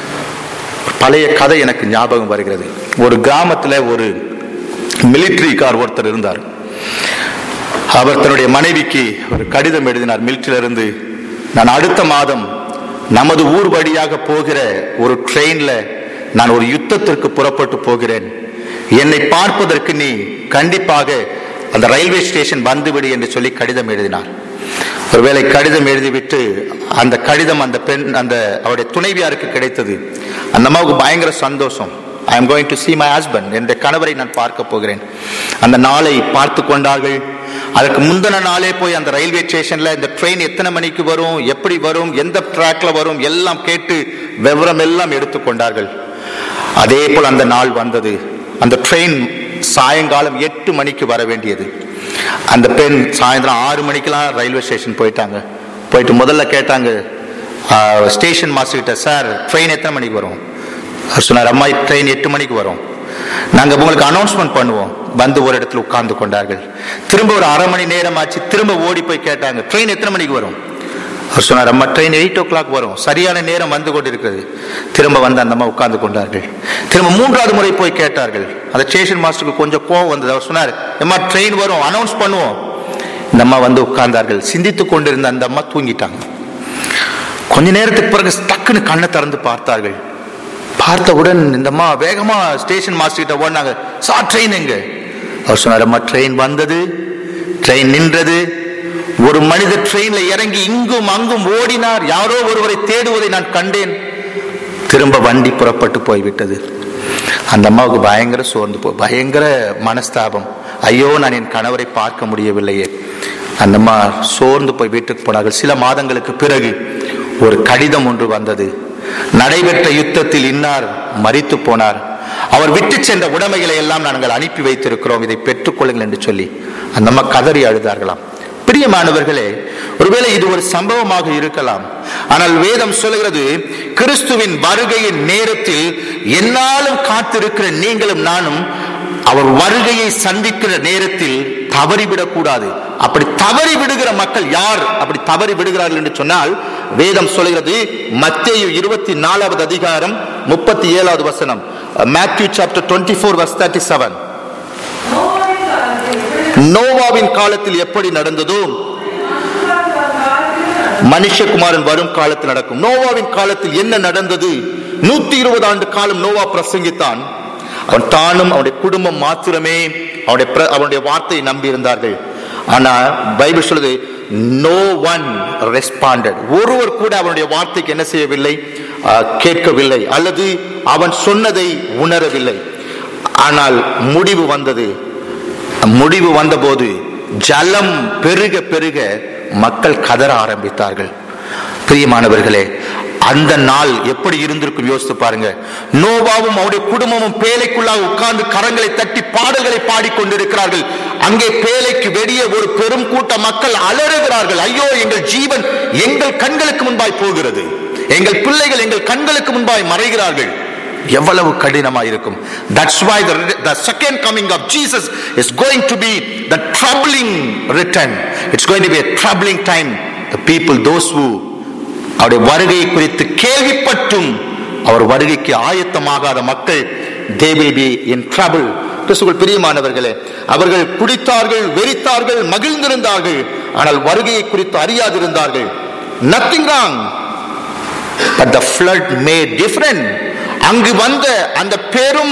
A: பழைய கதை எனக்கு ஞாபகம் வருகிறது ஒரு கிராமத்துல ஒரு மிலிட்டரி கார் ஒருத்தர் இருந்தார் அவர் தன்னுடைய மனைவிக்கு ஒரு கடிதம் எழுதினார் மிலிட்டரியில இருந்து நான் அடுத்த மாதம் நமது ஊர் வழியாக போகிற ஒரு ட்ரெயின்ல நான் ஒரு யுத்தத்திற்கு புறப்பட்டு போகிறேன் என்னை பார்ப்பதற்கு நீ கண்டிப்பாக அந்த ரயில்வே ஸ்டேஷன் வந்துவிடு என்று சொல்லி கடிதம் எழுதினார் ஒருவேளை கடிதம் எழுதிவிட்டு அந்த கடிதம் அந்த பெண் அந்த அவருடைய துணைவியாருக்கு கிடைத்தது அந்த அம்மாவுக்கு பயங்கர சந்தோஷம் I am going to see my husband என்ற கணவரை நான் பார்க்க போகிறேன் அந்த நாளை பார்த்து கொண்டார்கள் அதற்கு முந்தின நாளே போய் அந்த ரயில்வே ஸ்டேஷன்ல இந்த ட்ரெயின் எத்தனை மணிக்கு வரும் எப்படி வரும் எந்த ட்ராக்ல வரும் எல்லாம் கேட்டு விவரம் எல்லாம் எடுத்துக்கொண்டார்கள் அதே போல் அந்த நாள் வந்தது அந்த ட்ரெயின் சாயங்காலம் எட்டு மணிக்கு வர வேண்டியது அந்த பெண் சாயந்தரம் ஆறு மணிக்கெல்லாம் ரயில்வே ஸ்டேஷன் போயிட்டாங்க போயிட்டு முதல்ல கேட்டாங்க ஸ்டேஷன் மாஸ்டர் கிட்ட சார் ட்ரெயின் எத்தனை மணிக்கு வரும் அவர் சொன்னார் அம்மா ட்ரெயின் எட்டு மணிக்கு வரும் நாங்க உங்களுக்கு அனௌன்ஸ்மெண்ட் பண்ணுவோம் வந்து ஒரு இடத்துல உட்கார்ந்து கொண்டார்கள் திரும்ப ஒரு அரை மணி நேரம் ஆச்சு திரும்ப ஓடி போய் கேட்டாங்க ட்ரெயின் எத்தனை மணிக்கு வரும் அவர் சொன்னார் அம்மா ட்ரெயின் எயிட் ஓ கிளாக் வரும் சரியான நேரம் வந்து கொண்டிருக்கிறது திரும்ப வந்து அந்த அம்மா உட்கார்ந்து கொண்டார்கள் திரும்ப மூன்றாவது முறை போய் கேட்டார்கள் அந்த ஸ்டேஷன் மாஸ்டருக்கு கொஞ்சம் கோவம் வந்தது அவர் சொன்னார் அம்மா ட்ரெயின் வரும் அனௌன்ஸ் பண்ணுவோம் இந்த அம்மா வந்து உட்கார்ந்தார்கள் சிந்தித்துக் கொண்டிருந்த அந்த அம்மா தூங்கிட்டாங்க கொஞ்ச நேரத்துக்கு பிறகு டக்குன்னு கண்ணை திறந்து பார்த்தார்கள் பார்த்தவுடன் இந்த அம்மா வேகமா ஸ்டேஷன் மாஸ்டர் கிட்ட ஓடினாங்க சார் ட்ரெயின் எங்க அவர் சொன்னார் அம்மா ட்ரெயின் வந்தது ட்ரெயின் நின்றது ஒரு மனிதர் ட்ரெயின்ல இறங்கி இங்கும் அங்கும் ஓடினார் யாரோ ஒருவரை தேடுவதை நான் கண்டேன் திரும்ப வண்டி புறப்பட்டு போய்விட்டது அந்த அம்மாவுக்கு பயங்கர சோர்ந்து போ பயங்கர மனஸ்தாபம் ஐயோ நான் என் கணவரை பார்க்க முடியவில்லையே அந்த அம்மா சோர்ந்து போய் வீட்டுக்கு போனார்கள் சில மாதங்களுக்கு பிறகு ஒரு கடிதம் ஒன்று வந்தது நடைபெற்ற யுத்தத்தில் இன்னார் மரித்து போனார் அவர் விட்டு சென்ற உடைமைகளை எல்லாம் நாங்கள் அனுப்பி வைத்திருக்கிறோம் இதை பெற்றுக்கொள்ளுங்கள் என்று சொல்லி அந்த அம்மா கதறி அழுதார்களாம் பிரியமானவர்களே ஒருவேளை இது ஒரு சம்பவமாக இருக்கலாம் ஆனால் வேதம் சொல்கிறது கிறிஸ்துவின் வருகையின் நேரத்தில் என்னாலும் காத்திருக்கிற நீங்களும் நானும் அவர் வருகையை சந்திக்கிற நேரத்தில் தவறிவிடக் கூடாது அப்படி தவறி விடுகிற மக்கள் யார் அப்படி தவறி விடுகிறார்கள் என்று சொன்னால் வேதம் சொல்கிறது மத்தேயு இருபத்தி நாலாவது அதிகாரம் முப்பத்தி ஏழாவது வசனம் Matthew chapter twenty four verse thirty seven
C: நோவாவின் காலத்தில் எப்படி
A: நோவாவின் காலத்தில் எப்படி நடந்ததோ மனுஷகுமாரன் வரும் காலத்தில் நடக்கும் நோவாவின் காலத்தில் என்ன நடந்தது நூத்தி இருபது ஆண்டு காலம் நோவா பிரசங்கித்தான் அவன் தானும் அவனுடைய குடும்பம் மாத்திரமே அவனுடைய பிர- அவனுடைய வார்த்தையை நம்பி இருந்தார்கள் ஆனா பைபிள் சொல்லுது நோ ஒன் ரெஸ்பாண்டட் ஒருவர் கூட அவனுடைய வார்த்தைக்கு என்ன செய்யவில்லை அஹ், கேட்கவில்லை அல்லது அவன் சொன்னதை உணரவில்லை ஆனால் முடிவு வந்தது முடிவு வந்தபோது ஜலம் பெருக பெருக மக்கள் கதற ஆரம்பித்தார்கள் பிரியமானவர்களே அந்த நாள் எப்படி இருந்திருக்கும் யோசித்து பாருங்க நோவாவும் அவருடைய குடும்பமும் பேலைக்குள்ளாக உட்கார்ந்து கரங்களை தட்டி பாடல்களை பாடிக்கொண்டிருக்கிறார்கள் அங்கே பேலைக்கு வெளியே ஒரு பெரும் கூட்ட மக்கள் அலறுகிறார்கள் ஐயோ எங்கள் ஜீவன் எங்கள் கண்களுக்கு முன்பாய் போகிறது எங்கள் பிள்ளைகள் எங்கள் கண்களுக்கு முன்பாய் மறைகிறார்கள் எவ்வளவு கடினமா இருக்கும் that's why the, the second coming of jesus is going to be the troubling return it's going to be a troubling time the people those who அவருடைய வருகை குறித்து கேள்விப்பட்டும் அவர் வருகைக்கு ஆயத்தமாகாத மக்கள் they will be in trouble கிறிஸ்துவுக்குள் பிரியமானவர்களே அவர்கள் குடித்தார்கள் வெறித்தார்கள் மகிழ்ந்திருந்தார்கள் ஆனால் வருகையை குறித்து அறியாதிருந்தார்கள் nothing wrong but the flood made different அங்கு வந்த அந்த பெரும்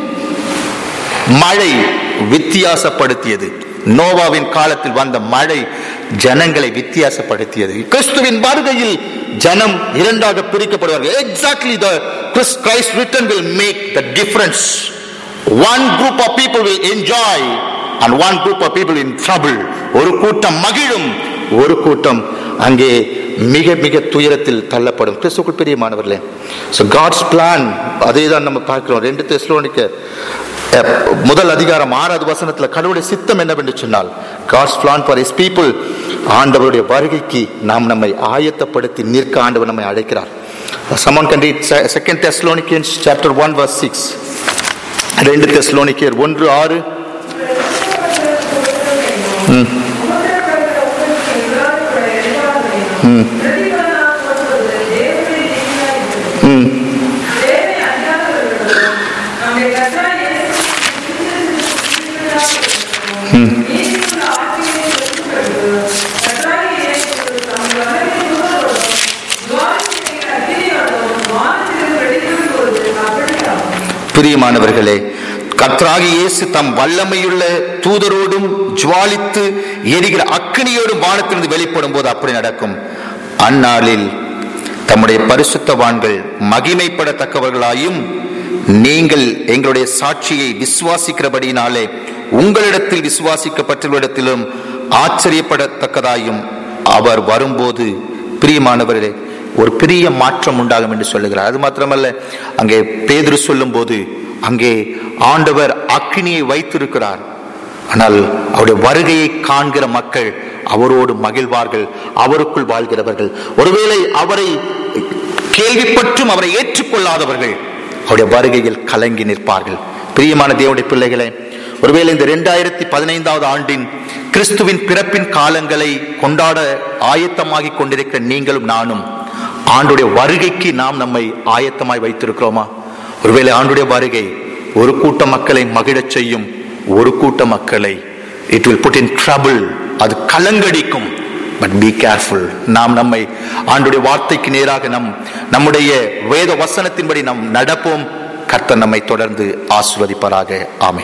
A: மழை வித்தியாசப்படுத்தியது நோவாவின் காலத்தில் வந்த மழை ஜனங்களை வித்தியாசப்படுத்தியது கிறிஸ்துவின் வருகையில் ஜனம் இரண்டாக பிரிக்கப்படுவார்கள் exactly the Christ return will make the difference one group of people will enjoy and one group of people in trouble ஒரு கூட்டம் மகிழும் ஒரு கூட்டம் அங்கே மிக மிக துயரத்தில் தள்ளப்படும் கிறிஸ்துக்குள் பிரியமானவர்களே ஸோ காட்ஸ் பிளான் அதே தான் நம்ம பார்க்கிறோம் ரெண்டு தெஸ்லோனிக்க முதல் அதிகாரம் ஆறாவது வசனத்துல கடவுளுடைய சித்தம் என்னவென்று சொன்னால் God's plan for his people ஆண்டவருடைய வருகைக்கு நாம் நம்மை ஆயத்தப்படுத்தி நிற்க ஆண்டவர் நம்மை அழைக்கிறார் Someone can read Se- Second Thessalonians chapter 1 verse 6 ரெண்டு தெஸ்லோனிக்கேர் ஒன்று ஆறு ம் பிரியமானவர்களே கர்த்தராகி இயேசு தம் வல்லமையுள்ள தூதரோடும் ஜுவாலித்து எரிகிற அக்கினியோடும் வானத்திலிருந்து வெளிப்படும் போது அப்படி நடக்கும் அந்நாளில் தம்முடைய பரிசுத்தவான்கள் மகிமைப்படத்தக்கவர்களாயும் நீங்கள் எங்களுடைய சாட்சியை விசுவாசிக்கிறபடியினாலே உங்களிடத்தில் விசுவாசிக்கப்பட்டவரிடத்திலும் ஆச்சரியப்படத்தக்கதாயும் அவர் வரும்போது பிரியமானவர்களே ஒரு பெரிய மாற்றம் உண்டாகும் என்று சொல்லுகிறார் அது மாத்திரமல்ல அங்கே பேதுரு சொல்லும்போது அங்கே ஆண்டவர் அக்கினியை வைத்திருக்கிறார் ஆனால் அவருடைய வருகையை காண்கிற மக்கள் அவரோடு மகிழ்வார்கள் அவருக்குள் வாழ்கிறவர்கள் ஒருவேளை அவரை கேள்விப்பற்றும் அவரை ஏற்றுக்கொள்ளாதவர்கள் அவருடைய வருகையில் கலங்கி நிற்பார்கள் பிரியமான தேவனுடைய பிள்ளைகளே ஒருவேளை இந்த இரண்டாயிரத்தி பதினைந்தாவது ஆண்டின் கிறிஸ்துவின் பிறப்பின் காலங்களை கொண்டாட ஆயத்தமாகிக் கொண்டிருக்கிற நீங்களும் நானும் ஆண்டுடைய வருகைக்கு நாம் நம்மை ஆயத்தமாய் வைத்திருக்கிறோமா ஒருவேளை ஆண்டுடைய வருகை ஒரு கூட்ட மக்களை மகிழச் செய்யும் ஒரு கூட்ட மக்களை it will put in trouble அது கலங்கடிக்கும் பட் பி கேர்ஃபுல் நாம் நம்மை ஆண்டுடைய வார்த்தைக்கு நேராக நம் நம்முடைய வேத வசனத்தின்படி நாம் நடப்போம் கர்த்தர் நம்மை தொடர்ந்து ஆசிர்வதிப்பாராக ஆமென்